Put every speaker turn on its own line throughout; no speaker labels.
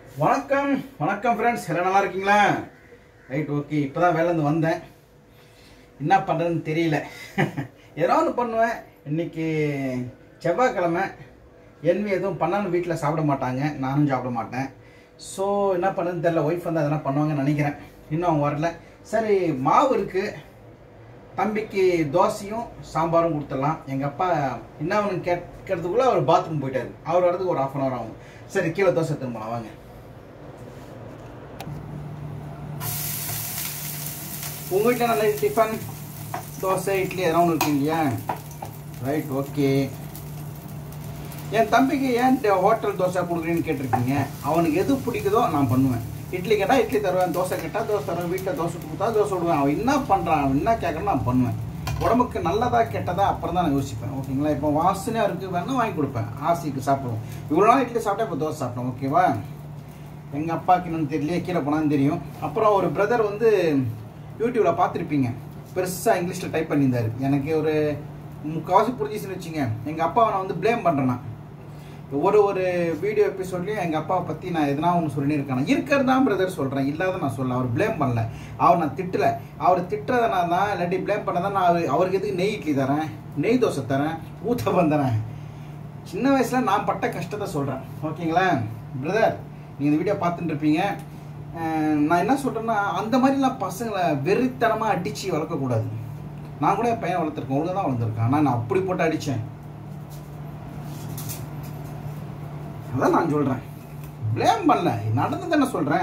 வணக்கம் வணக்கம் ஃப்ரெண்ட்ஸ் எல்லாம் நல்லா இருக்கீங்களா ரைட் ஓகே இப்போ தான் வேலேருந்து வந்தேன் என்ன பண்ணுறதுன்னு தெரியல ஏதோ ஒன்று பண்ணுவேன் இன்னைக்கு செவ்வாய்க்கிழமை என்வி எதுவும் பண்ணாலும் வீட்டில் சாப்பிட மாட்டாங்க நானும் சாப்பிட மாட்டேன் ஸோ என்ன பண்ணுறதுன்னு தெரியல ஒய்ஃப் வந்து அதெல்லாம் பண்ணுவாங்கன்னு நினைக்கிறேன் இன்னும் அவங்க வரல சரி மாவு இருக்குது தம்பிக்கு தோசையும் சாம்பாரும் கொடுத்துடலாம் எங்கள் அப்பா என்ன அவனுக்கு கேட்கறதுக்குள்ளே அவர் பாத்ரூம் போயிட்டாரு அவர் வரதுக்கு ஒரு ஆஃப் அன் ஹவர் ஆகும் சரி கீழே தோசை திரும்பலாம் வாங்க உங்கள் வீட்டில் நல்ல டிஃபன் தோசை இட்லி எதனா ஒன்று இருக்கு இல்லையா ரைட் ஓகே என் தம்பிக்கு ஏன் ஹோட்டல் தோசை கொடுக்குறேன்னு கேட்டிருக்கீங்க அவனுக்கு எது பிடிக்குதோ நான் பண்ணுவேன் இட்லி கேட்டால் இட்லி தருவேன் தோசை கேட்டால் தோசை தருவேன் வீட்டில் தோசை கொடுத்தா தோசை விடுவேன் அவன் என்ன பண்ணுறான் அவன் என்ன கேட்கறான் நான் பண்ணுவேன் உடம்புக்கு நல்லதா கெட்டதா அப்புறம் தான் நான் யோசிப்பேன் ஓகேங்களா இப்போ வாசனையாக இருக்குது வேணா வாங்கி கொடுப்பேன் ஆசைக்கு சாப்பிடுவோம் இவ்வளோ நாள் இட்லி சாப்பிட்டா இப்போ தோசை சாப்பிட்டோம் ஓகேவா எங்கள் அப்பாவுக்கு என்னன்னு தெரியல கீழே போனான்னு தெரியும் அப்புறம் ஒரு பிரதர் வந்து யூடியூப்பில் பார்த்துருப்பீங்க பெருசாக இங்கிலீஷில் டைப் பண்ணியிருந்தாரு எனக்கு ஒரு முக்கால்வாசி புரிஞ்சிச்சுன்னு வச்சுங்க எங்கள் அப்பாவை நான் வந்து ப்ளேம் பண்ணுறேன்னா ஒரு ஒரு வீடியோ எபிசோட்லையும் எங்கள் அப்பாவை பற்றி நான் எதனா ஒன்று சொல்லியிருக்கேன் இருக்கிறது தான் பிரதர் சொல்கிறேன் இல்லாத நான் சொல்ல அவர் ப்ளேம் பண்ணல அவர் நான் திட்டல அவர் திட்டுறதை நான் தான் இல்லாட்டி ப்ளேம் பண்ணதான் நான் அவர் அவருக்கு எதுக்கு நெய் இட்லி தரேன் நெய் தோசை தரேன் ஊத்தப்பம் தரேன் சின்ன வயசில் நான் பட்ட கஷ்டத்தை சொல்கிறேன் ஓகேங்களா பிரதர் நீங்கள் இந்த வீடியோ பார்த்துட்டு இருப்பீங்க அஹ் நான் என்ன சொல்கிறேன்னா அந்த மாதிரிலாம் பசங்களை வெறித்தனமாக அடித்து வளர்க்கக்கூடாது நான் கூட என் பையனை வளர்த்துருக்கேன் ஒழுங்காக தான் வளர்த்துருக்கேன் ஆனால் நான் அப்படி போட்டு அடித்தேன் அதான் நான் சொல்கிறேன் ப்ளேம் பண்ணல நடந்தது என்ன சொல்கிறேன்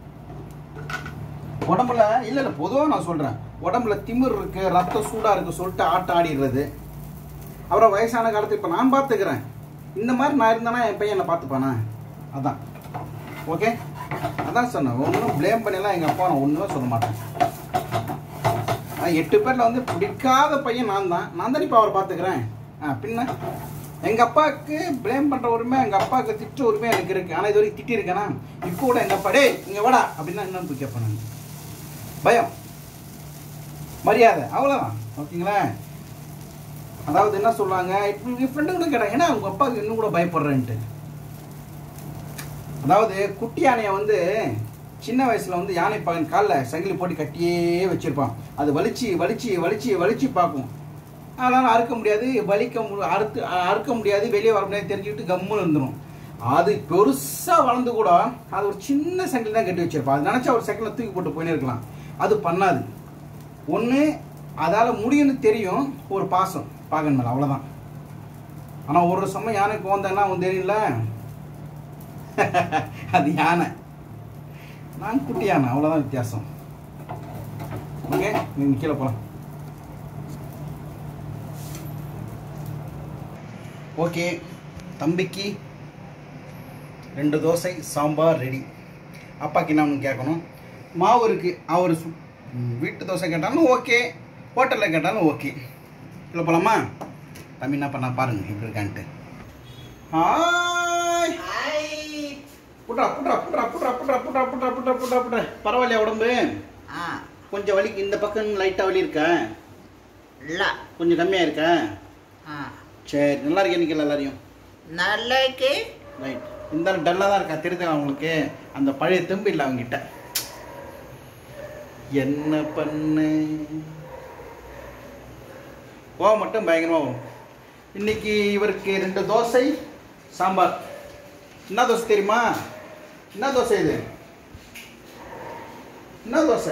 உடம்புல இல்லை இல்லை பொதுவாக நான் சொல்கிறேன் உடம்புல திமிர் இருக்கு ரத்தம் சூடாக இருக்கு சொல்லிட்டு ஆட்டம் ஆடிடுறது அப்புறம் வயசான காலத்து இப்போ நான் பார்த்துக்கிறேன் இந்த மாதிரி நான் இருந்தேன்னா என் பையன் என்னை பார்த்துப்பானா அதான் ஓகே அதான் சொன்னேன் ஒன்றும் ப்ளேம் பண்ணிலாம் எங்கள் அப்பா நான் ஒன்றுமே சொல்ல மாட்டேன் ஆனா, எட்டு பேரில் வந்து பிடிக்காத பையன் நான் தான் நான் தான் இப்போ அவரை பார்த்துக்கிறேன் ஆ பின்ன எங்கள் அப்பாவுக்கு ப்ளேம் பண்ணுற உரிமை எங்கள் அப்பாவுக்கு திட்ட உரிமை எனக்கு இருக்குது ஆனால் இது வரைக்கும் திட்டிருக்கேனா இப்போ கூட எங்கள் அப்பா டேய் இங்கே வாடா அப்படின்னா என்னன்னு போய் கேட்பேன் நான் பயம் மரியாதை அவ்வளோதான் ஓகேங்களா அதாவது என்ன சொல்லுவாங்க இப்போ என் ஃப்ரெண்டுங்களும் கேட்டாங்க ஏன்னா உங்கள் அப்பாவுக்கு இன்னும் கூட பயப்படுறேன்ட்டு அதாவது குட்டி யானையை வந்து சின்ன வயசுல வந்து யானை பகன் காலில் சங்கிலி போட்டு கட்டியே வச்சிருப்பான் அது வலிச்சு வலிச்சு வலிச்சு வலிச்சு பார்க்கும் அதனால் அறுக்க முடியாது வலிக்க மு அறுத்து அறுக்க முடியாது வெளியே வர முடியாது தெரிஞ்சுக்கிட்டு கம்முன்னு இருந்துடும் அது பெருசாக வளர்ந்து கூட அது ஒரு சின்ன சங்கிலி தான் கட்டி வச்சிருப்பான் அது நினச்சா ஒரு செகண்டில் தூக்கி போட்டு போயினே இருக்கலாம் அது பண்ணாது ஒன்று அதால் முடியும்னு தெரியும் ஒரு பாசம் பாகன் மேலே அவ்வளோதான் ஆனால் ஒரு சமயம் யானைக்கு வந்தேன்னா அவன் தெரியல அது யானை நான் குட்டி யானை அவ்வளோதான் வித்தியாசம் ஓகே நீங்கள் கீழே போகலாம் ஓகே தம்பிக்கு ரெண்டு தோசை சாம்பார் ரெடி அப்பாக்கு என்ன ஒன்று கேட்கணும் மாவு இருக்குது அவர் சு ம், வீட்டு தோசை கேட்டாலும் ஓகே ஹோட்டலில் கேட்டாலும் ஓகே இல்லை போகலாமா தம்பி என்ன பண்ணா பாருங்க இப்படி இருக்கான்ட்டு ஹாய் புட்ரா புட்ரா புட்ரா புட்ரா புட்ரா புட்ரா புட்ரா புட்ரா புட்ரா புட்ரா பரவாயில்லையா உடம்பு
ஆ
கொஞ்சம் வலிக்கு இந்த பக்கம் லைட்டாக வலி இருக்கா
இல்ல
கொஞ்சம் கம்மியாக இருக்கா
ஆ
சரி நல்லா இருக்கேன் இன்னைக்கு எல்லாரையும்
நல்லக்கு
ரைட் இந்த டல்லாக தான் இருக்கா தெரியுது அவங்களுக்கு அந்த பழைய தெம்பு இல்லை அவங்ககிட்ட என்ன பண்ணு கோவம் மட்டும் பயங்கரமாக வரும் இன்னைக்கு இவருக்கு ரெண்டு தோசை சாம்பார் என்ன தோசை தெரியுமா என்ன தோசை இது என்ன தோசை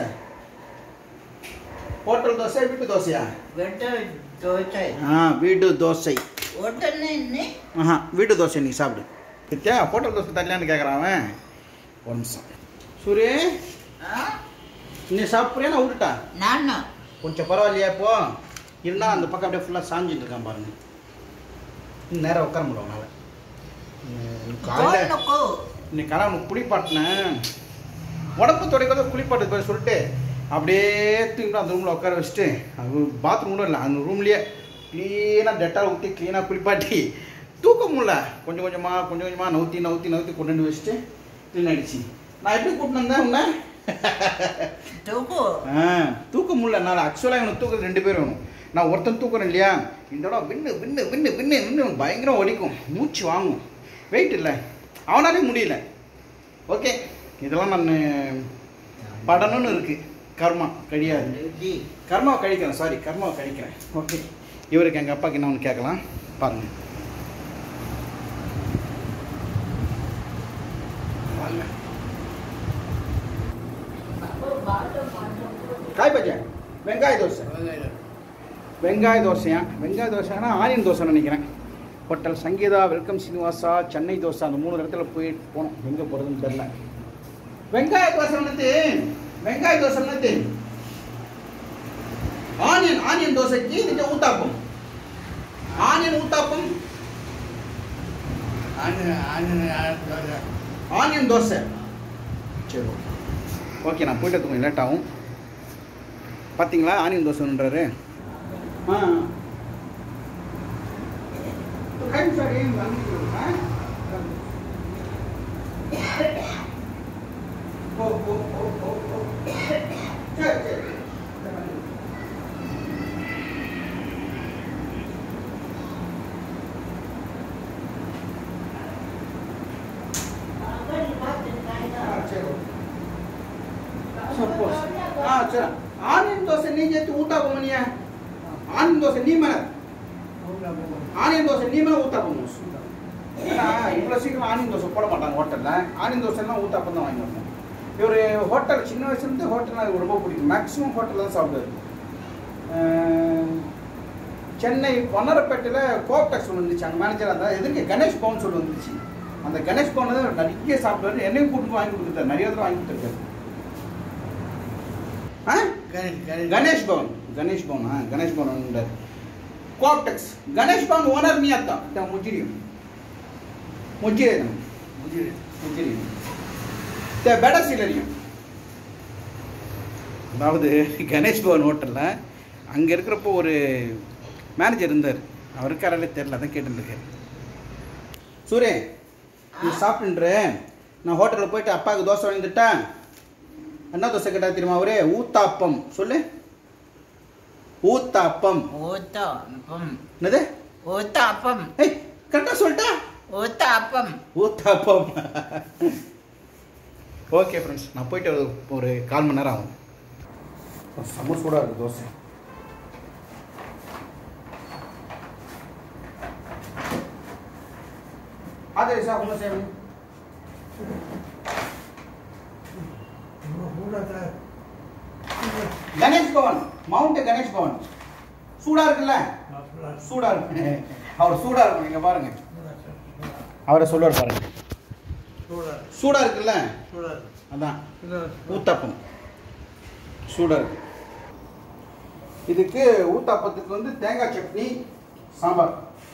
ஹோட்டல் தோசை வீட்டு தோசையா
வெட்ட தோசை
ஆ வீட்டு தோசை
உடனே என்ன
ஆஹா வீட்டு தோசை நீ சாப்பிடு பத்தியா ஹோட்டல் தோசை தரலான்னு கேட்குறான் அவன் ஒரு நிமிஷம் சூரிய
ஆ
நீ சாப்பிட்றியா நான் விட்டுட்டா
நானும்
கொஞ்சம் பரவாயில்லையா இப்போ இருந்தால் அந்த பக்கம் அப்படியே ஃபுல்லாக சாஞ்சிட்டு இருக்கான் பாருங்க இன்னும் நேரம் உட்கார முடியும் அவனால் காலையில்
போனுக்கு
இன்னைக்கு காலை அவனுக்கு குளிப்பாட்டினேன் உடம்பு துடைக்கிறத குளிப்பாட்டு போய் சொல்லிட்டு அப்படியே தூங்கிட்டு அந்த ரூமில் உட்கார வச்சுட்டு அது பாத்ரூம் கூட இல்லை அந்த ரூம்லேயே க்ளீனாக டெட்டால் ஊற்றி க்ளீனாக குளிப்பாட்டி தூக்க முடியல கொஞ்சம் கொஞ்சமாக கொஞ்சம் கொஞ்சமாக நவுத்தி நவுத்தி நவுத்தி கொண்டு வந்து வச்சுட்டு க்ளீன் ஆகிடுச்சு நான் எப்படி கூட்டினு வந்தேன் உன்னை
தூக்கு
ஆ தூக்க முடியல நான் ஆக்சுவலாக இவனுக்கு தூக்குறது ரெண்டு பேர் வேணும் நான் ஒருத்தன் தூக்குறேன் இல்லையா இந்த இடம் விண்ணு விண்ணு விண்ணு விண்ணு விண்ணு பயங்கரம் ஒடிக்கும் மூச்சு வாங்கும் வெயிட் இல்லை அவனாலே முடியல ஓகே இதெல்லாம் நான் படணும்னு இருக்கு கர்மா கிடையாது
டி
கர்மாவை கழிக்கிறேன் சாரி கர்மாவை கழிக்கிறேன் ஓகே இவருக்கு எங்கள் அப்பாவுக்கு என்ன ஒன்று கேட்கலாம் பாருங்க வாங்க. காய் பஜ்ஜா வெங்காய தோசை வெங்காய தோசையா வெங்காய தோசைனா ஆனியன் தோசை நினைக்கிறேன் ஹோட்டல் சங்கீதா வெல்கம் சீனிவாசா சென்னை தோசை அந்த மூணு இடத்துல போய் போனோம் எங்கே போகிறதுன்னு தெரில வெங்காய தோசை என்னது வெங்காய தோசை என்னது ஆனியன் ஆனியன் தோசைக்கு இது ஊத்தாப்பம் ஆனியன் ஊத்தாப்பம் ஆனியன் தோசை சரி ஓகே நான் போயிட்டு கொஞ்சம் லேட் ஆகும் பார்த்தீங்களா ஆனியன் தோசைன்றாரு ஆ டைம் சரி ஓ ஓ ஓ ஓ ஓ சரி சரி ಸಪೋಸ್ ಹಾ ಸರ ಆನಿಯನ್ ದೋಸೆ ನೀ ಜೊತೆ ಊಟ ಬಮ್ಮನಿಯ ಆನಿಯನ್ ದೋಸೆ ನೀ ಮನೆ ஆனியன் தோசை நீ மேலே ஊத்தாப்பம் ஏன்னா இவ்வளோ சீக்கிரம் ஆனியன் தோசை போட மாட்டாங்க ஹோட்டலில் ஆனியன் தோசைலாம் ஊத்தாப்பம் தான் வாங்கி வரணும் இவர் ஹோட்டல் சின்ன வயசுலேருந்து ஹோட்டல் எனக்கு ரொம்ப பிடிக்கும் மேக்ஸிமம் ஹோட்டலில் தான் சாப்பிடுவாரு அஹ், சென்னை வண்ணரப்பேட்டையில் கோப்டெக்ஸ் ஒன்று இருந்துச்சு அந்த மேனேஜர் அந்த எதிர்க்க கணேஷ் பவன் சொல்லி வந்துச்சு அந்த கணேஷ் பவன் தான் நிறைய சாப்பிடுவாரு என்னையும் கூட்டு வாங்கி கொடுத்துருக்காரு நிறைய தடவை வாங்கி கொடுத்துருக்காரு ஆ ಗಣೇಶ್ ಭವನ್ ಗಣೇಶ್ ಭವನ್ ಹಾಂ ಗಣೇಶ್ ಭವನ್ ಉಂಟಾರೆ ಕೋಪ್ಟೆಕ್ಸ್ ಗಣೇಶ್ ಭವನ್ ಓನರ್ ಮೀ ಅತ್ತ ಇತ್ತ ಮುಜ್ಜಿರಿ ಮುಜ್ಜಿರಿ ಅದು. முஜிரி இந்த பெட சீலரியும் அதாவது கணேஷ் பவன் ஹோட்டலில் அங்கே இருக்கிறப்போ ஒரு மேனேஜர் இருந்தார் அவருக்கு யாராலே தெரில அதான் கேட்டுருக்காரு சூரே நீ சாப்பிட்டுன்ற நான் ஹோட்டலில் போயிட்டு அப்பாவுக்கு தோசை வாங்கிட்டேன் என்ன தோசை கேட்டா தெரியுமா அவரே ஊத்தாப்பம் சொல்லு ஊத்தாப்பம்
ஊத்தாப்பம்
என்னது
ஊத்தாப்பம்
ஏய் கரெக்டாக சொல்லிட்டா
ஊத்தாப்பம்
ஊத்தாப்பம் ஓகே ஃப்ரெண்ட்ஸ் நான் போயிட்டு ஒரு- ஒரு கால் மணி நேரம் ஆகும் செம்ம சூடாக இருக்குது தோசை ஆதே சார் உங்க சேவை கணேஷ் பவன் மவுண்ட் கணேஷ் பவன் சூடா இருக்குல்ல சூடா இருக்கு அவர் சூடா இருக்கும் நீங்க பாருங்க அவரை சொல்லுவார் பாருங்க சூடா இருக்குல்ல அதான் ஊத்தாப்பம் சூடா இருக்கு இதுக்கு ஊத்தாப்பத்துக்கு வந்து தேங்காய் சட்னி சாம்பார்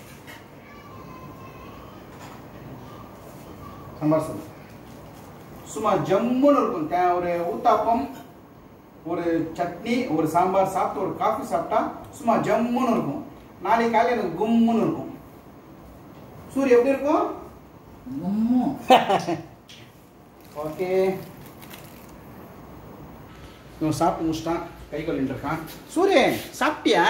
சாம்பார் சாதம் சும்மா ஜம்முன்னு இருக்கும் தே- ஒரு ஊத்தாப்பம் ஒரு சட்னி ஒரு சாம்பார் சாப்பிட்டு ஒரு காஃபி சாப்பிட்டா சும்மா ஜம்முன்னு இருக்கும் நாளைக்கு காலையில் எனக்கு கும்முன்னு இருக்கும் சூரிய எப்படி இருக்கும்
மும்மு
ஓகே இவன் சாப்பிட்டு முடிச்சிட்டான் கை கழுவிட்டு இருக்கான் சூரியன் சாப்பிட்டியா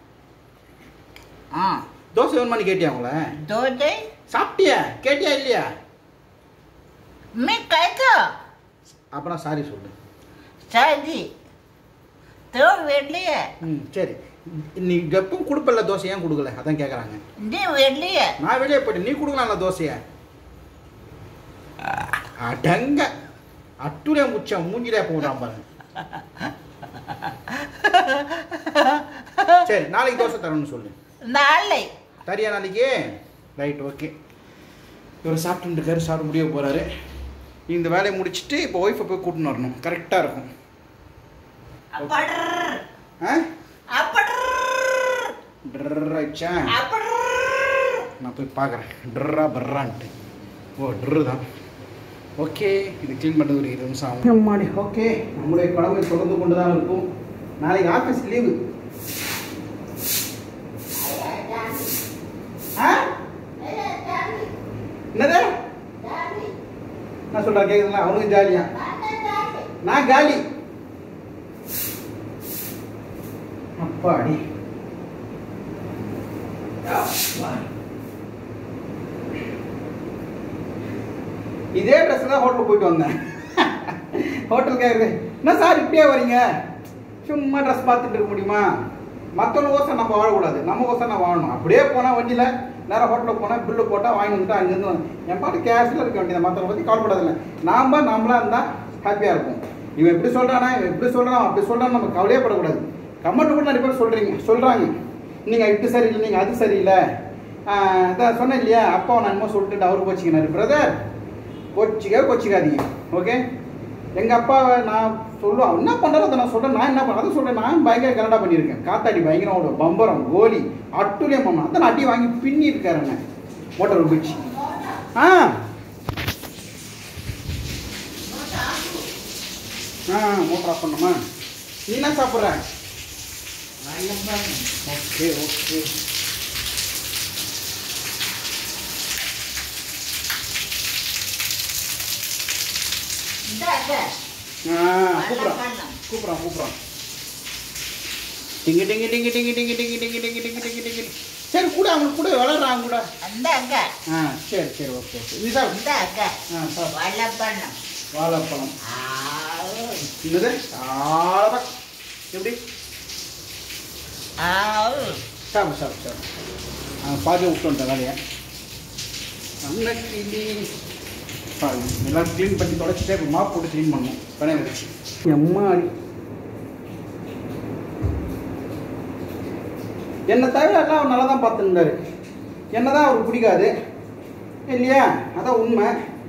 ஆ
தோசை வேணுமான்னு கேட்டியா உங்கள
தோசை
சாப்பிட்டியா கேட்டியா இல்லையா
मी काय तर
அப்புறம் சாரி சொல்லு
साधी तो वेडली आहे
ம் சரி நீ எப்பவும் கொடுப்பல தோசை ஏன் கொடுக்கல அதான் கேட்குறாங்க
नी वेडली आहे
நான் வெளியே போயிட்டு நீ கொடுக்கலாம்ல தோசையை அடங்க அட்டுடைய முச்சம் மூஞ்சிலே போடுறான் பாருங்க சரி நாளைக்கு தோசை தரணும்னு சொல்லு
नाले
தரியா நாளைக்கு ரைட் ஓகே இவர் சாப்பிட்டு இருக்காரு சாப்பிட முடிய போகிறாரு இந்த வேலையை முடிச்சுட்டு இப்போ ஒய்ஃபை போய் கூட்டின்னு வரணும் கரெக்டாக இருக்கும்
अपड
ஆ
अपड
ட்ரர் ஆயிடுச்சா
अपड
நான் போய் பார்க்குறேன் ட்ரா பர்றான்ட்டு ஓ ட்ரு தான் ஓகே இது க்ளீன் பண்ணுறது ஒரு இருபது நிமிஷம் ஆகும் அம்மாடி ஓகே நம்முடைய கடமை தொடர்ந்து கொண்டு தான் இருக்கும் நாளைக்கு ஆஃபீஸ் லீவு ஆ என்னது நான் சொல்கிறேன் கேட்குதுங்களா அவனுக்கு ஜாலியா நான் காலி அப்பாடி அப்பா. இதே ட்ரெஸ் தான் ஹோட்டலுக்கு போயிட்டு வந்தேன் ஹோட்டல் கேட்குறது என்ன சார் இப்படியே வரீங்க சும்மா ட்ரெஸ் பார்த்துட்டு இருக்க முடியுமா மற்றவங்க ஓசை நம்ம வாழக்கூடாது நம்ம ஓசை நான் வாழணும் அப்படியே போனால் வண்டியில் நேராக ஹோட்டலுக்கு போனால் பில்லு போட்டால் வாங்கி வந்துட்டு அங்கேருந்து வந்து என் பாட்டு கேஷில் இருக்க வேண்டியது மற்றவங்க பற்றி கவலைப்படாதில்ல நாம நம்மளா இருந்தால் ஹாப்பியாக இருக்கும் இவன் இப்படி சொல்கிறானா இவன் இப்படி சொல்கிறான் அப்படி சொல்கிறான் நம்ம கவலையே படக்கூடாது கமெண்ட் கூட நிறைய பேர் சொல்கிறீங்க சொல்கிறாங்க நீங்கள் இப்படி சரியில்லை நீங்கள் அது சரியில்லை ஆஹ் இதான் சொன்னேன் இல்லையா அப்பா நான் என்னமோ சொல்லிட்டு அவருக்கு வச்சுக்கினாரு பிரதர் கொச்சிக்க கொச்சிக்காதீங்க ஓகே எங்கள் அப்பாவை நான் சொல்லுவேன் என்ன பண்ணுறோம் அதை நான் சொல்கிறேன் நான் என்ன பண்ண அதை சொல்கிறேன் நான் பயங்கர கலண்டா பண்ணியிருக்கேன் காத்தாடி பயங்கரம் ஓடும் பம்பரம் கோலி அட்டுலியம் பண்ணோம் அதான் அடி வாங்கி பின்னி இருக்காரு என்ன மோட்டர் போயிடுச்சு ஆ ஆ மோட்டர் ஆஃப் பண்ணுமா நீ என்ன சாப்பிட்ற ஓகே ஓகே
இந்தாக்க
ஆ கூப்பிட்றான்
பண்ணலாம்
கூப்பிட்றான் கூப்பிட்றான் டிங்கி டிங்கி டிங்கி டிங்கி டிங்கி டிங்கி டிங்கி டிங்கி டிங்கி டிங்கி டிங்கி சரி கூட அவனுக்கு கூட விளாட்றான் கூட
இந்தாக்க
ஆ சரி சரி ஓகே ஓகே நீ சார்
இந்தாக்க
ஆ சார்
வாழைப்பழம்
வாழைப்பழம்
ஆவு
என்னது ஆழமா எப்படி
ஆவு
சாப்பிடு சாப்பிடு சாப்பிடு ஆ பாதி விட்டு வந்துட்டேன் வேலையை அன்னக்கிளி சாரி எல்லாம் க்ளீன் பண்ணி தொடச்சிட்டே இப்போ மாப் போட்டு க்ளீன் பண்ணணும் பணைய வச்சு எம்மாடி என்னை தவிர எல்லாம் அவர் நல்லா தான் பார்த்துருந்தாரு என்ன தான் அவருக்கு பிடிக்காது இல்லையா அதான் உண்மை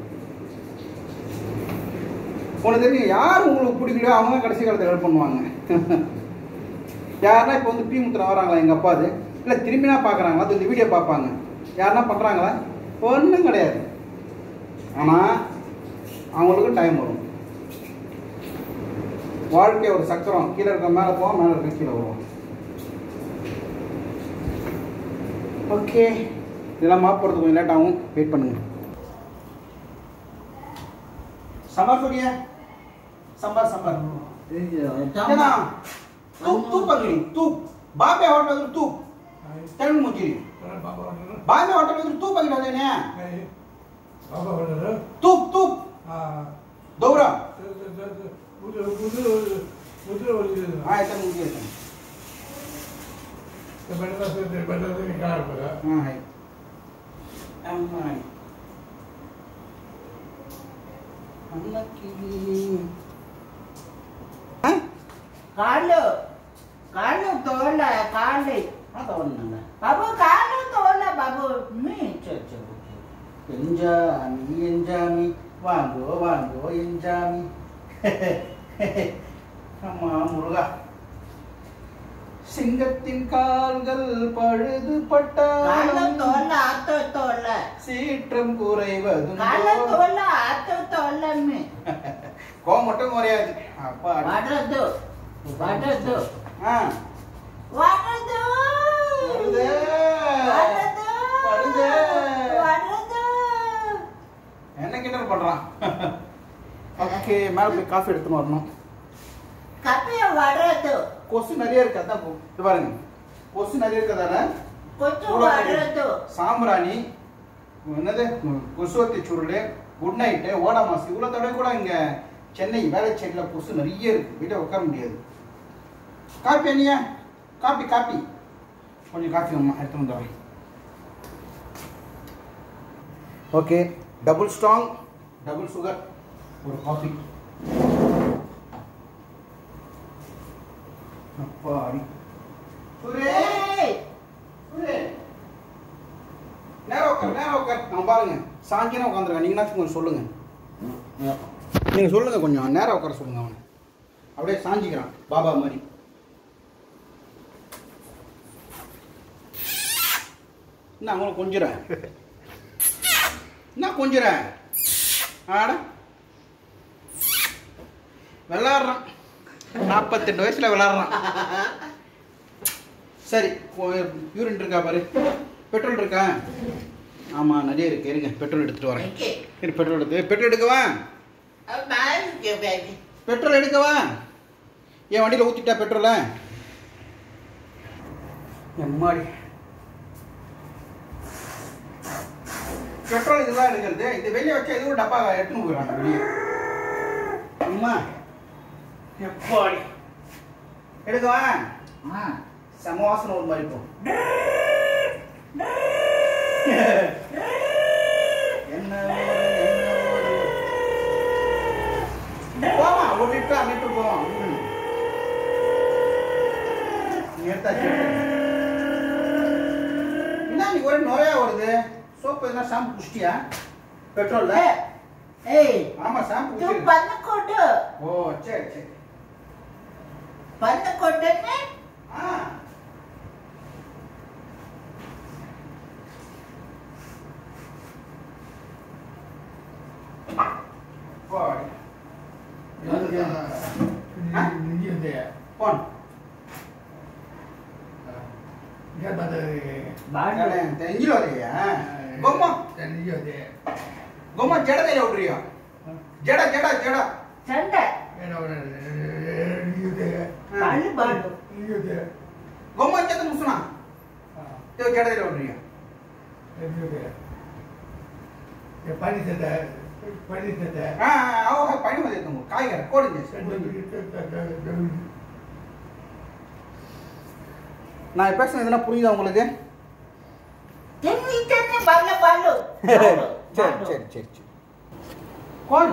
உனக்கு தெரியும் யார் உங்களுக்கு பிடிக்கலையோ அவங்க கடைசி காலத்தில் ஹெல்ப் பண்ணுவாங்க யாருன்னா இப்போ வந்து பி முத்திரம் வராங்களா எங்கள் அப்பா அது இல்லை திரும்பினா பார்க்குறாங்களா அது இந்த வீடியோ பார்ப்பாங்க யாருன்னா பண்ணுறாங்களா ஒன்றும் கிடையாது ஆனால் அவங்களுக்கு டைம் வரும் வாழ்க்கை ஒரு சக்கரம் கீழே இருக்க மேலே போவோம் மேலே இருக்க கீழே வருவோம் ஓகே இதெல்லாம் மாப் போகிறது கொஞ்சம் லேட் ஆகும் வெயிட் பண்ணுங்க சம்பார் சொல்லியா சம்பார் சம்பார் ஏன்னா तूप तूप पकड़ी तूप बाप है होटल में तूप चल मुझे बाप है होटल में तूप पकड़ा देने तूप तूप दौरा हाँ ऐसा मुझे ऐसा हाँ है अम्मा अम्मा की हाँ
కాళ్ళు కాళ్ళు తోల కాళ్ళు
आता वरना
బాబు కాళ్ళు తోల బాబు మీ చచ్చు
எஞ்சாமி எஞ்சாமி வாங்கோ வாங்கோ எஞ்சாமி அம்மா முருகா சிங்கத்தின் கால்கள் பழுது
కాళ్ళు
பட்டாலும்
తోల ఆతో తోల
சீற்றம் குறைவதும்
కాళ్ళ తోల ఆతో తోల మీ
கோவம் மட்டும் குறையாது அப்பா
వడదు వడదు
ஆ
వడదు
வருதே.
వడదు
வருதே.
వడదు
என்ன கிண்டல் பண்றான் ஓகே மேல போய் காஃபி எடுத்துன்னு வரணும்
కప్పి వడదు
கொசு நிறைய இருக்கு அதான் போ- இது பாருங்க கொசு நிறைய இருக்கதால
కొంచెం
சூடாக்கி,
వడదు
சாம்பிராணி என்னது கொசுவத்தி சுருள் குட் நைட்டு ஓடா மாசு இவ்வளோ தடவை கூட இங்கே சென்னை வேலைச்சேரியில் கொசு நிறைய இருக்கு வீட்டில் உட்கார முடியாது காப்பி அண்ணியா காப்பி காப்பி கொஞ்சம் காஃபி அம்மா எடுத்து வந்துடுறேன் okay double strong double sugar ஒரு காஃபி அப்பாடி சுரே
ఏయ్
சுரே நேரம் உட்கார் நேரம் உட்கார் நான் பாருங்க சாங்கினா உட்காந்துருக்கேன் நீங்களாச்சும் கொஞ்சம் சொல்லுங்க நீங்கள் சொல்லுங்க கொஞ்சம் நேரம் உட்கார சொல்லுங்க அவனை அப்படியே சாஞ்சிக்கிறான் பாபா மாதிரி என்ன அவங்கள கொஞ்சுறேன் என்ன கொஞ்சுறேன் ஆட விளாட்றான் நாற்பத்தெட்டு வயசுல விளாட்றான் சரி யூரின் இருக்கா பாரு பெட்ரோல் இருக்கா ஆமாம் நிறைய இருக்கு இருங்க பெட்ரோல் எடுத்துட்டு வரேன்
ఇంకే
இரு பெட்ரோல் எடுத்து பெட்ரோல் எடுக்கவா
బాగా బేబీ
பெட்ரோல் எடுக்கவா என் வண்டியில் ஊற்றிட்டா பெட்ரோலை எம்மாடி பெட்ரோல் இதுதான் எடுக்கிறது இது வெளியே வச்சா இது ஒரு டப்பா எடுத்துன்னு போயிடுறாங்க வெளியே அம்மா எப்பாடி எடுக்கவா
ஆ
செம வாசனை ஒரு மாதிரி இப்போ என்ன ஓடு, என்ன ஓடு. போமா ஒரு லிட்டர் அரை லிட்டர் போவோம் ம். எடுத்தாச்சு எடுத்தாச்சு. என்ன நீ ஒரே நுரையா வருது சோப்பு எதுனா ஷாம்பு குடிச்சிட்டியா பெட்ரோல்ல
ஏய்
ஆமா ஷாம்பு
तू
குடிச்சிரு
बंद कोट
ஓ சரி சரி
बंद कोट ने
ஆ போய் போன் தெரிஞ்சில வரையா கொம்மா கொம்மா ஜடதையில விட்றியா ஜட ஜட ஜட
चंदा बालू बालू
கொம்மா ஜத முசுனா தேவ ஜடதையில விட்றியா ஆ அவ பணி வந்து தங்க காய்கறி கோடுங்க நான் பேசுறது எதுனா புரியுதா உங்களுக்கு
तेरी तेरी बालू बालू
சரி சரி சரி சரி கோன்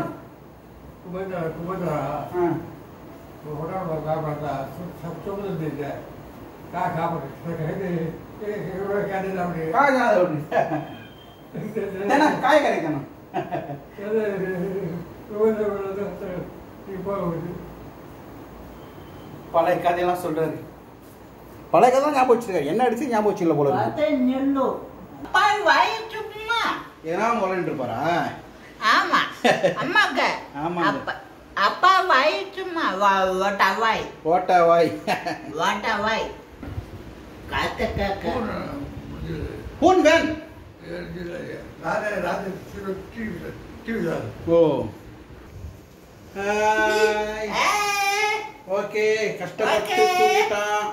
ஆ காய்கறி விட்றீங்க தானே காய்கறி தானே பழைய கதையெல்லாம் சொல்றாரு பழைய கதை ஞாபகம் வச்சிருக்காரு என்ன அடிச்சு ஞாபகம் வச்சுக்கல போல இருக்கு
बातें निल्लो पाई वाई चुम्मा
ஏன்னா முளைன்னு இருப்பாரா
ஆமா அம்மாக்க
ஆமாங்க.
அப்பா அப்பா வாய் சும்மா வா- வாட்டா வாய்
ஓட்டா வாய்
வாட்டா வாய் காத்த காக்க
பூன் வேன் ஓ ஹாய். ஓகே கஷ்டப்பட்டு
Okay.
தூங்கிட்டான்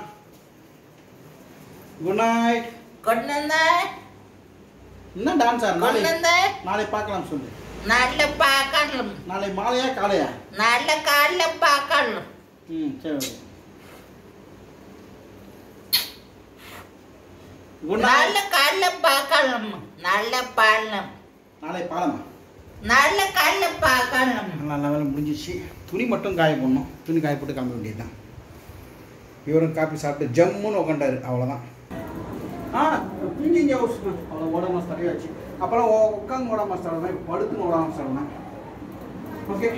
குட் நைட்
கொண்டு
என்ன டான்ஸ் ஆர் நாளை
கொண்டு
நாளை பார்க்கலாம் சொல்லு
நல்ல பார்க்கலாம்
நாளை மாலையா காலையா
நல்ல காலைல பார்க்கலாம்
ம் சரி குட்
நல்ல
நைட்
காலைல பார்க்கலாம் நல்ல பாலம்
நாளை பாலமா
நல்ல காலைல பார்க்கலாம்
நல்ல வேலை முடிஞ்சிச்சு துணி மட்டும் காய போடணும் துணி காய போட்டு கிளம்ப வேண்டியதுதான் இவரும் காப்பி சாப்பிட்டு ஜம்முன்னு உட்காண்டாரு அவ்வளோதான் ஆ பிஞ்சி இங்கே அவ்வளோ ஓட மாஸ்டர் தரையாச்சு அப்புறம் உட்காந்து ஓட மாஸ்டர் ஆடுவேன் இப்போ படுத்துன்னு ஓட மாஸ்டர் ஆடுவேன் ஓகே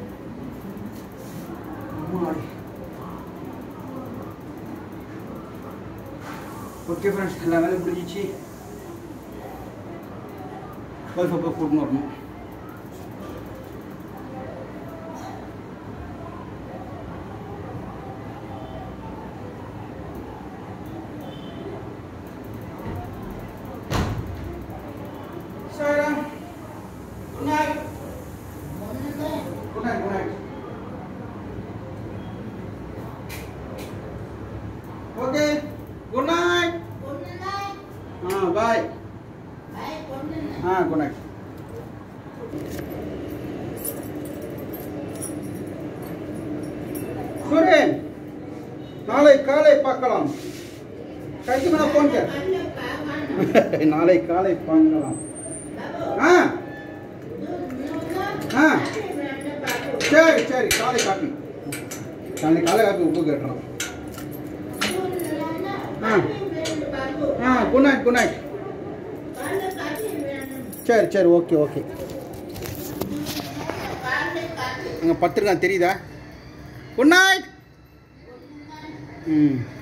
ஓகே ஃப்ரெண்ட்ஸ் எல்லா வேலையும் முடிஞ்சிச்சு ஒய்ஃபை போய் கூட்டின்னு வரணும் Sarah. Good night. Good night, good night. Okay. Good night. Ah, bye. Ah, good night. Suren நாளை காலை பார்க்கலாம் கைக்கு மேல போன் நாளை காலை பார்க்கலாம் ஆ ஆ சரி சரி காலை காப்பி நாளைக்கு காலை காப்பி உப்பு கேட்டுறோம் ஆ ஆ குட் நைட் குட் நைட் சரி சரி ஓகே ஓகே அங்கே பத்திரிக்கா தெரியுதா குட் நைட் ம்